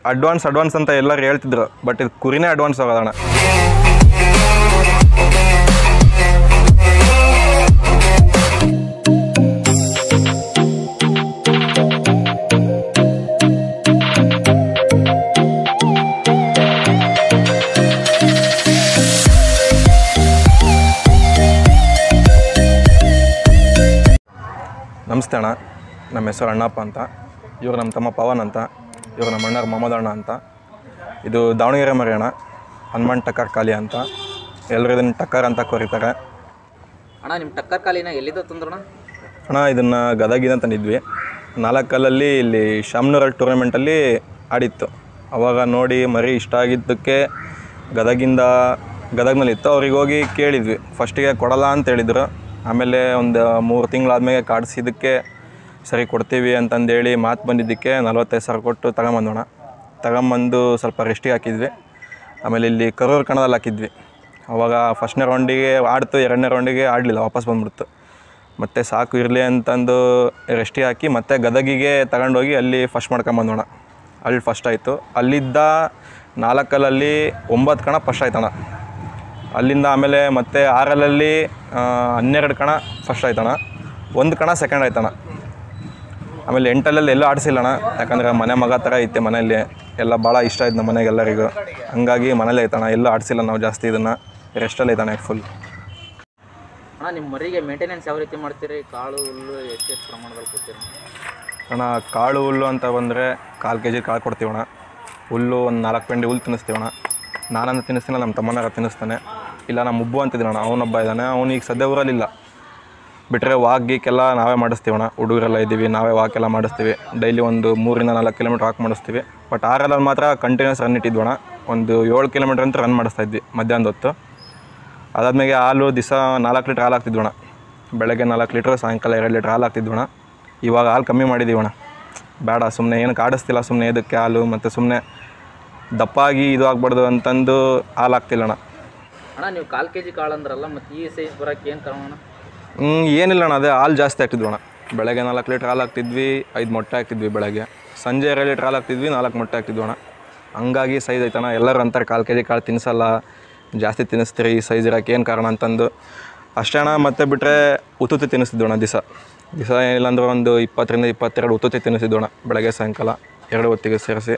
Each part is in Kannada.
ಅಡ್ವಾನ್ಸ್ ಅಡ್ವಾನ್ಸ್ ಅಂತ ಎಲ್ಲರೂ ಹೇಳ್ತಿದ್ರು ಬಟ್ ಇದು ಕುರಿನೇ ಅಡ್ವಾನ್ಸ್ ಆಗೋದಣ್ಣ ನಮಸ್ತೆ ಅಣ್ಣ ನಮ್ಮ ಹೆಸರು ಅಣ್ಣಪ್ಪ ಅಂತ ಇವರು ನಮ್ಮ ತಮ್ಮ ಪವನ್ ಅಂತ ಇವರು ನಮ್ಮ ಅಣ್ಣರ ಮೊಹಮ್ಮದ್ ಅಣ್ಣ ಅಂತ ಇದು ದಾವಣಗೆರೆ ಮರಿ ಅಣ್ಣ ಹನುಮಾನ್ ಟಕ್ಕರ್ ಕಾಲಿ ಅಂತ ಎಲ್ಲರೂ ಇದನ್ನು ಟಕ್ಕರ್ ಅಂತ ಕರೀತಾರೆ ಅಣ್ಣ ನಿಮ್ಮ ಟಕ್ಕರ್ ಕಾಲಿನ ಎಲ್ಲಿದ್ದ ತಂದ್ರಣ ಅಣ್ಣ ಇದನ್ನು ಗದಗಿಂದ ತಂದಿದ್ವಿ ನಾಲ್ಕು ಕಲ್ಲಲ್ಲಿ ಇಲ್ಲಿ ಶಾಮ್ನೂರಲ್ಲಿ ಟೂರ್ನಮೆಂಟಲ್ಲಿ ಆಡಿತ್ತು ಅವಾಗ ನೋಡಿ ಮರಿ ಇಷ್ಟ ಆಗಿದ್ದಕ್ಕೆ ಗದಗಿಂದ ಗದಗ್ನಲ್ಲಿತ್ತು ಅವ್ರಿಗೆ ಹೋಗಿ ಕೇಳಿದ್ವಿ ಫಸ್ಟಿಗೆ ಕೊಡಲ್ಲ ಅಂತ ಹೇಳಿದ್ರು ಆಮೇಲೆ ಒಂದು ಮೂರು ತಿಂಗಳಾದ್ಮೇಲೆ ಕಾಡಿಸಿದ್ದಕ್ಕೆ ಸರಿ ಕೊಡ್ತೀವಿ ಅಂತಂದೇಳಿ ಮಾತು ಬಂದಿದ್ದಕ್ಕೆ ನಲ್ವತ್ತೈದು ಸಾವಿರ ಕೊಟ್ಟು ತಗೊಂಬಂದೋಣ ತಗೊಂಬಂದು ಸ್ವಲ್ಪ ರೆಸ್ಟಿಗೆ ಹಾಕಿದ್ವಿ ಆಮೇಲೆ ಇಲ್ಲಿ ಕರೂರು ಕಣದಲ್ಲಿ ಹಾಕಿದ್ವಿ ಅವಾಗ ಫಸ್ಟ್ನೇ ರೌಂಡಿಗೆ ಆಡ್ತು ಎರಡನೇ ರೌಂಡಿಗೆ ಆಡಲಿಲ್ಲ ವಾಪಸ್ ಬಂದ್ಬಿಡ್ತು ಮತ್ತೆ ಸಾಕು ಇರಲಿ ಅಂತಂದು ರೆಸ್ಟಿಗೆ ಹಾಕಿ ಮತ್ತೆ ಗದಗಿಗೆ ತಗೊಂಡೋಗಿ ಅಲ್ಲಿ ಫಸ್ಟ್ ಮಾಡ್ಕೊಂಬಂದೋಣ ಅಲ್ಲಿ ಫಸ್ಟ್ ಆಯಿತು ಅಲ್ಲಿದ್ದ ನಾಲ್ಕಲ್ಲಲ್ಲಿ ಒಂಬತ್ತು ಕಣ ಫಸ್ಟ್ ಆಯ್ತಣ್ಣ ಅಲ್ಲಿಂದ ಆಮೇಲೆ ಮತ್ತೆ ಆರಲ್ಲಲ್ಲಿ ಆ, ಹನ್ನೆರಡು ಕಣ ಫಸ್ಟ್ ಆಯ್ತಣ್ಣ ಒಂದು ಕಣ ಸೆಕೆಂಡ್ ಆಯ್ತಣ್ಣ ಆಮೇಲೆ ಎಂಟಲ್ಲಲ್ಲಿ ಎಲ್ಲೂ ಆಡಿಸಿಲ್ಲಣ್ಣ ಯಾಕಂದ್ರೆ ಮನೆ ಮಗ ಥರ ಐತೆ ಮನೆಯಲ್ಲಿ ಎಲ್ಲ ಭಾಳ ಇಷ್ಟ ಆಯ್ತು ನಮ್ಮ ಮನೆಗೆ ಎಲ್ಲರಿಗೂ ಹಂಗಾಗಿ ಮನೇಲಿ ಐತಣ್ಣ ಎಲ್ಲೂ ಆಡಿಸಿಲ್ಲ ನಾವು ಜಾಸ್ತಿ ಇದನ್ನು ರೆಸ್ಟಲ್ಲಿ ಐತಣ್ಣ ಫುಲ್ ಅಣ್ಣ ನಿಮ್ಮ ಮರಿಗೆ ಮೇಂಟೆನೆನ್ಸ್ ಯಾವ ರೀತಿ ಮಾಡ್ತೀರಿ ಕಾಳು ಹುಲ್ಲು ಎಷ್ಟೆಷ್ಟು ಪ್ರಮಾಣದಲ್ಲಿ ಕೊಡ್ತೀರಿ ಅಣ್ಣ ಕಾಳು ಹುಲ್ಲು ಅಂತ ಬಂದರೆ ಕಾಲು ಕೆ ಜಿ ಕಾಳು ಕೊಡ್ತೀವಣ್ಣ ಹುಲ್ಲು ಒಂದು ನಾಲ್ಕು ಪೆಂಡಿ ಹುಲ್ಲು ತಿನ್ನಿಸ್ತೀವಣ್ಣ ನಾನಂತ ತಿನ್ನಿಸ್ತೀನಿ ನಮ್ಮ ತಮ್ಮನಾರ ತಿನ್ನಿಸ್ತಾನೆ ಇಲ್ಲ ನಮ್ಮ ಮುಬ್ಬು ಅಂತಿದ್ದೀನಣ್ಣ ಅವನೊಬ್ಬ ಇದ್ದಾನೆ ಅವ್ನು ಈಗ ಸದ್ಯ ಊರಲ್ಲಿಲ್ಲ ಬಿಟ್ಟರೆ ವಾಕ್ ಗೀಕೆಲ್ಲ ನಾವೇ ಮಾಡಿಸ್ತೀವಣ್ಣ ಹುಡುಗರೆಲ್ಲ ಇದ್ದೀವಿ ನಾವೇ ವಾಕೆಲ್ಲ ಮಾಡಿಸ್ತೀವಿ ಡೈಲಿ ಒಂದು ಮೂರಿಂದ ನಾಲ್ಕು ಕಿಲೋಮೀಟ್ರ್ ವಾಕ್ ಮಾಡಿಸ್ತೀವಿ ಬಟ್ ಆರಲ್ಲಿ ಮಾತ್ರ ಕಂಟಿನ್ಯೂಸ್ ರನ್ ಇಟ್ಟಿದ್ವಣ್ಣ ಒಂದು ಏಳು ಕಿಲೋಮೀಟ್ರ್ ಅಂತ ರನ್ ಮಾಡಿಸ್ತಾ ಇದ್ವಿ ಮಧ್ಯಾಹ್ನದ ಹೊತ್ತು ಅದಾದ್ಮೇಲೆ ಹಾಲು ದಿವಸ ನಾಲ್ಕು ಲೀಟ್ರ್ ಹಾಲು ಹಾಕ್ತಿದ್ವಣ್ಣ ಬೆಳಗ್ಗೆ ನಾಲ್ಕು ಲೀಟ್ರ್ ಸಾಯಂಕಾಲ ಎರಡು ಲೀಟ್ರ್ ಹಾಲು ಹಾಕ್ತಿದ್ವಣ್ಣ ಇವಾಗ ಹಾಲು ಕಮ್ಮಿ ಮಾಡಿದ್ದೀವಣ್ಣ ಬೇಡ ಸುಮ್ಮನೆ ಏನಕ್ಕೆ ಆಡಿಸ್ತಿಲ್ಲ ಸುಮ್ಮನೆ ಇದಕ್ಕೆ ಹಾಲು ಮತ್ತು ಸುಮ್ಮನೆ ದಪ್ಪಾಗಿ ಇದು ಆಗ್ಬಾರ್ದು ಅಂತಂದು ಹಾಲು ಹಾಕ್ತಿಲ್ಲಣ್ಣ ಅಣ್ಣ ನೀವು ಕಾಲು ಕೆ ಜಿ ಕಾಳು ಅಂದ್ರಲ್ಲ ಮತ್ತು ಈ ಸೈಜ್ ಬರೋಕ್ಕೆ ಏನು ಕಾರಣ ಅಣ್ಣ ಹ್ಮ್, ಏನಿಲ್ಲ ಅಣ್ಣ ಅದೇ ಹಾಲು ಜಾಸ್ತಿ ಹಾಕ್ತಿದ್ವಿ ಅಣ್ಣ ಬೆಳಗ್ಗೆ ನಾಲ್ಕು ಲೀಟ್ರ್ ಹಾಲು ಹಾಕ್ತಿದ್ವಿ ಐದು ಮೊಟ್ಟೆ ಹಾಕ್ತಿದ್ವಿ ಬೆಳಗ್ಗೆ ಸಂಜೆ ಎರಡು ಲೀಟ್ರ್ ಹಾಲು ಹಾಕ್ತಿದ್ವಿ ನಾಲ್ಕು ಮೊಟ್ಟೆ ಹಾಕ್ತಿದ್ವಿ ಅಣ್ಣ ಹಂಗಾಗಿ ಸೈಜ್ ಐತಣ್ಣ ಎಲ್ಲರೂ ಅಂತಾರೆ ಕಾಲು ಕೆ ಜಿ ಕಾಳು ತಿನ್ನಿಸಲ್ಲ ಜಾಸ್ತಿ ತಿನ್ನಿಸ್ತೀರಿ ಈ ಸೈಜ್ ಇರೋಕೆ ಏನು ಕಾರಣ ಅಂತಂದು ಅಷ್ಟೇ ಅಣ್ಣ ಮತ್ತೆ ಬಿಟ್ಟರೆ ಉತ್ತುತ್ತಿ ತಿನ್ನಿಸ್ತಿದ್ವಿ ಅಣ್ಣ ದಿವಸ ದಿವಸ ಏನಿಲ್ಲ ಅಂದ್ರೆ ಒಂದು ಇಪ್ಪತ್ತರಿಂದ ಇಪ್ಪತ್ತೆರಡು ಉತ್ತುತ್ತಿ ತಿನ್ನಿಸಿದ್ವಿ ಅಣ್ಣ ಬೆಳಗ್ಗೆ ಸಾಯಂಕಾಲ ಎರಡು ಹೊತ್ತಿಗೆ ಸೇರಿಸಿ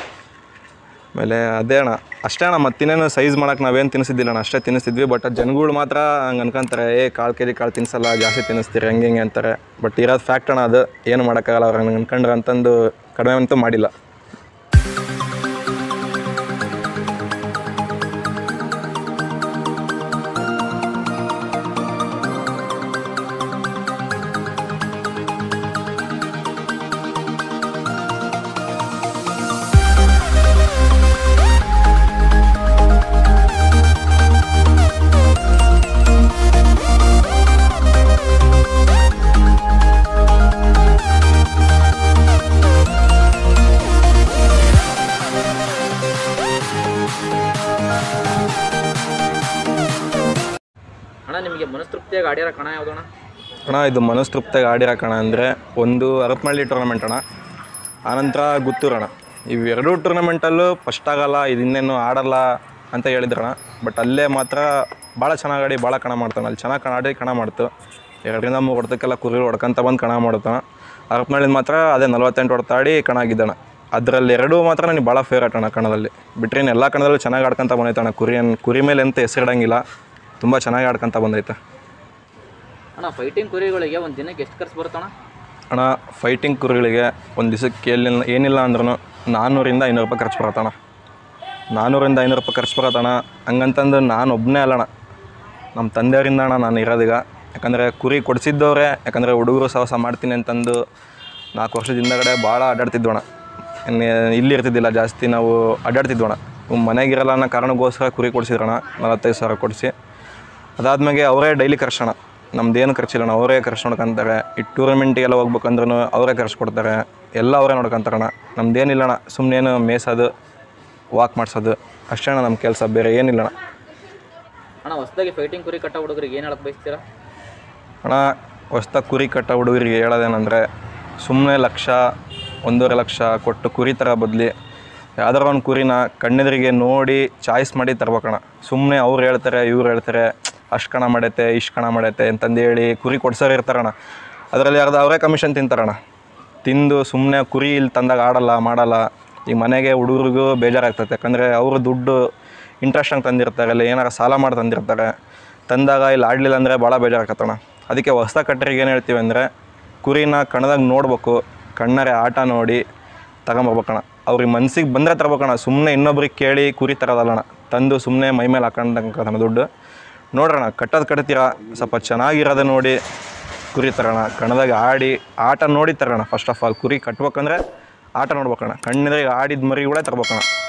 ಆಮೇಲೆ ಅದೇ ಅಣ್ಣ ಅಷ್ಟೇ ಅಣ್ಣ ಮತ್ತಿನ್ನೇನು ಸೈಜ್ ಮಾಡೋಕೆ ನಾವೇನು ತಿನ್ನಿಸಿದ್ದಿಲ್ಲ ಅಣ್ಣ ಅಷ್ಟೇ ತಿನ್ನಿಸಿದ್ವಿ ಬಟ್ ಜನಗಳು ಮಾತ್ರ ಹಂಗೆ ಅನ್ಕೊಂತಾರೆ ಏ ಕಾಲು ಕೆ ಜಿ ಕಾಳು ತಿನ್ಸಲ್ಲ ಜಾಸ್ತಿ ತಿನ್ನಿಸ್ತೀರಿ ಹಂಗೆ ಹಿಂಗೆ ಅಂತಾರೆ ಬಟ್ ಇರೋದು ಫ್ಯಾಕ್ಟ್ ಅಣ್ಣ ಅದು ಏನು ಮಾಡೋಕ್ಕಾಗಲ್ಲ ಅವ್ರು ಹಂಗೆ ಅನ್ಕೊಂಡ್ರೆ ಅಂತಂದು ಕಡಿಮೆ ಅಂತೂ ಮಾಡಿಲ್ಲ ಅಣ್ಣ ನಿಮಗೆ ಮನಸ್ತೃಪ್ತಿಯಾಗಿ ಆಡಿರೋ ಕಣ ಯಾವುದು ಅಣ್ಣ ಅಣ್ಣ ಇದು ಮನಸ್ತೃಪ್ತಿಯಾಗಿ ಆಡಿರೋ ಕಣ ಅಂದರೆ ಒಂದು ಅರಪನಹಳ್ಳಿ ಟೂರ್ನಮೆಂಟ್ ಅಣ್ಣ ಆನಂತರ ಗುತ್ತೂರು ಅಣ್ಣ ಇವೆರಡೂ ಟೂರ್ನಮೆಂಟಲ್ಲೂ ಫಸ್ಟ್ ಆಗಲ್ಲ ಇದು ಇನ್ನೇನು ಆಡಲ್ಲ ಅಂತ ಹೇಳಿದ್ರಣ ಬಟ್ ಅಲ್ಲೇ ಮಾತ್ರ ಭಾಳ ಚೆನ್ನಾಗಿ ಆಡಿ ಭಾಳ ಕಣ ಮಾಡ್ತಾನೆ ಅಲ್ಲಿ ಚೆನ್ನಾಗಿ ಕಣ ಆಡಿ ಕಣ ಮಾಡ್ತು ಎರಡರಿಂದ ಮೂರು ಹೊಡೆದಕ್ಕೆಲ್ಲ ಕುರಿ ಹೊಡ್ಕೊಂತ ಬಂದು ಕಣ ಮಾಡ್ತಾನೆ ಹರಪನಹಳ್ಳಿದ ಮಾತ್ರ ಅದೇ ನಲ್ವತ್ತೆಂಟು ಹೊಡೆತ ಆಡಿ ಕಣ ಆಗಿದ್ದಾನ ಅದರಲ್ಲಿ ಎರಡೂ ಮಾತ್ರ ನನಗೆ ಭಾಳ ಫೇವ್ರೇಟ್ ಅಣ್ಣ ಕಣದಲ್ಲಿ ಬಿಟ್ಟರೆ ಇನ್ನು ಎಲ್ಲ ಕಣದಲ್ಲೂ ಚೆನ್ನಾಗಿ ಆಡ್ಕೊಂತ ಬಂದೈತೆ ಅಣ್ಣ ಕುರಿ ಕುರಿ ಮೇಲೆ ಎಂತ ಹೆಸರಿಡಂಗಿಲ್ಲ ತುಂಬ ಚೆನ್ನಾಗಿ ಆಡ್ಕೊಂತ ಬಂದೈತೆ ಅಣ್ಣ ಫೈಟಿಂಗ್ ಕುರಿಗಳಿಗೆ ಒಂದು ದಿನಕ್ಕೆ ಎಷ್ಟು ಖರ್ಚು ಬರುತ್ತಣ್ಣ ಅಣ್ಣ ಫೈಟಿಂಗ್ ಕುರಿಗಳಿಗೆ ಒಂದು ದಿವಸಕ್ಕೆ ಏನಿಲ್ಲ ಏನಿಲ್ಲ ಅಂದ್ರೂ ನಾನ್ನೂರಿಂದ ಐನೂರು ರೂಪಾಯಿ ಖರ್ಚು ಬರತ್ತಣ್ಣ ನಾನ್ನೂರಿಂದ ಐನೂರು ರೂಪಾಯಿ ಖರ್ಚು ಬರತ್ತಣ್ಣ ಹಂಗಂತಂದು ನಾನು ಒಬ್ಬನೇ ಅಲ್ಲಣ್ಣ ನಮ್ಮ ತಂದೆಯವರಿಂದ ಅಣ್ಣ ನಾನು ಇರೋದೀಗ ಯಾಕಂದರೆ ಕುರಿ ಕೊಡಿಸಿದ್ದವ್ರೆ ಯಾಕಂದರೆ ಹುಡುಗರು ಸಹವಾಸ ಮಾಡ್ತೀನಿ ಅಂತಂದು ನಾಲ್ಕು ವರ್ಷದ ಹಿಂದಗಡೆ ಭಾಳ ಅಡ್ಡಾಡ್ತಿದ್ವಣ್ಣ ಇನ್ನು ಇಲ್ಲಿ ಇರ್ತಿದ್ದಿಲ್ಲ ಜಾಸ್ತಿ ನಾವು ಅಡ್ಡಾಡ್ತಿದ್ವಣ್ಣ ಮನೆಗಿರಲ್ಲ ಅನ್ನೋ ಕಾರಣಕ್ಕೋಸ್ಕರ ಕುರಿ ಕೊಡಿಸಿದ್ರಣ್ಣ ನಲವತ್ತೈದು ಸಾವಿರ ಕೊಡಿಸಿ ಅದಾದ್ಮೇಲೆ ಅವರೇ ಡೈಲಿ ಖರ್ಚಣ ನಮ್ದೇನು ಖರ್ಚಿಲ್ಲಣ್ಣ ಅವರೇ ಖರ್ಚು ನೋಡ್ಕೊಂತಾರೆ ಈ ಟೂರ್ನಮೆಂಟಿಗೆಲ್ಲ ಹೋಗ್ಬೇಕಂದ್ರೂ ಅವರೇ ಖರ್ಚು ಕೊಡ್ತಾರೆ ಎಲ್ಲ ಅವರೇ ನೋಡ್ಕೊಂತಾರಣ್ಣ ನಮ್ದೇನಿಲ್ಲಣ್ಣ ಸುಮ್ಮನೇನು ಮೇಯ್ಸೋದು ವಾಕ್ ಮಾಡಿಸೋದು ಅಷ್ಟೇ ಅಣ್ಣ ನಮ್ಮ ಕೆಲಸ ಬೇರೆ ಏನಿಲ್ಲಣ್ಣ ಅಣ್ಣ ಹೊಸದಾಗಿ ಫೈಟಿಂಗ್ ಕುರಿ ಕಟ್ಟ ಹುಡುಗರಿಗೆ ಏನು ಹೇಳಕ್ಕೆ ಬಯಸ್ತೀರಾ ಅಣ್ಣ ಹೊಸ್ದಾಗಿ ಕುರಿ ಕಟ್ಟ ಹುಡುಗರಿಗೆ ಹೇಳೋದೇನೆಂದರೆ ಸುಮ್ಮನೆ ಲಕ್ಷ ಒಂದೂವರೆ ಲಕ್ಷ ಕೊಟ್ಟು ಕುರಿ ಥರ ಬದಲಿ ಯಾವ್ದಾರ ಒಂದು ಕುರಿನ ಕಣ್ಣೆದುರಿಗೆ ನೋಡಿ ಚಾಯ್ಸ್ ಮಾಡಿ ತರ್ಬೇಕಣ್ಣ ಸುಮ್ಮನೆ ಅವ್ರು ಹೇಳ್ತಾರೆ ಇವ್ರು ಹೇಳ್ತಾರೆ ಅಷ್ಟು ಕಣ ಮಾಡೈತೆ ಇಷ್ಟು ಕಣ ಮಾಡೈತೆ ಅಂತಂದೇಳಿ ಕುರಿ ಕೊಡ್ಸೋರು ಇರ್ತಾರಣ್ಣ ಅದರಲ್ಲಿ ಯಾರ್ದು ಅವರೇ ಕಮಿಷನ್ ತಿಂತಾರಣ್ಣ ತಿಂದು ಸುಮ್ಮನೆ ಕುರಿ ಇಲ್ಲಿ ತಂದಾಗ ಆಡಲ್ಲ ಮಾಡಲ್ಲ ಈಗ ಮನೆಗೆ ಹುಡುಗರಿಗೂ ಬೇಜಾರಾಗ್ತದೆ ಯಾಕಂದರೆ ಅವರು ದುಡ್ಡು ಇಂಟ್ರೆಸ್ಟಾಗಿ ತಂದಿರ್ತಾರೆ ಇಲ್ಲ ಏನಾರ ಸಾಲ ಮಾಡಿ ತಂದಿರ್ತಾರೆ ತಂದಾಗ ಇಲ್ಲಿ ಆಡಲಿಲ್ಲ ಅಂದರೆ ಭಾಳ ಬೇಜಾರಾಗತ್ತಣ್ಣ ಅದಕ್ಕೆ ಹೊಸ ಕಟ್ಟರಿಗೆ ಏನು ಹೇಳ್ತೀವಿ ಅಂದರೆ ಕುರಿನ ಕಣ್ಣದಾಗ ನೋಡ್ಬೇಕು ಕಣ್ಣರೆ ಆಟ ನೋಡಿ ತಗೊಂಬರ್ಬೇಕಣ್ಣ ಅವ್ರಿಗೆ ಮನ್ಸಿಗೆ ಬಂದರೆ ತರ್ಬೇಕಣ್ಣ ಸುಮ್ಮನೆ ಇನ್ನೊಬ್ರಿಗೆ ಕೇಳಿ ಕುರಿ ತರೋದಲ್ಲಣ್ಣ ತಂದು ಸುಮ್ಮನೆ ಮೈ ಮೇಲೆ ಹಾಕೊಂಡಂಗೆ ದುಡ್ಡು ನೋಡ್ರಣ್ಣ ಕಟ್ಟೋದು ಕಟ್ತೀರಾ ಸ್ವಲ್ಪ ಚೆನ್ನಾಗಿರೋದು ನೋಡಿ ಕುರಿ ತರೋಣ ಕಣ್ಣದಾಗ ಆಡಿ ಆಟ ನೋಡಿ ತರೋಣ ಫಸ್ಟ್ ಆಫ್ ಆಲ್ ಕುರಿ ಕಟ್ಬೇಕಂದ್ರೆ ಆಟ ನೋಡ್ಬೇಕಣ್ಣ ಕಣ್ಣೆದ್ರಿಗೆ ಆಡಿದ ಮರಿ ಕೂಡ ತರ್ಬೇಕಣ್ಣ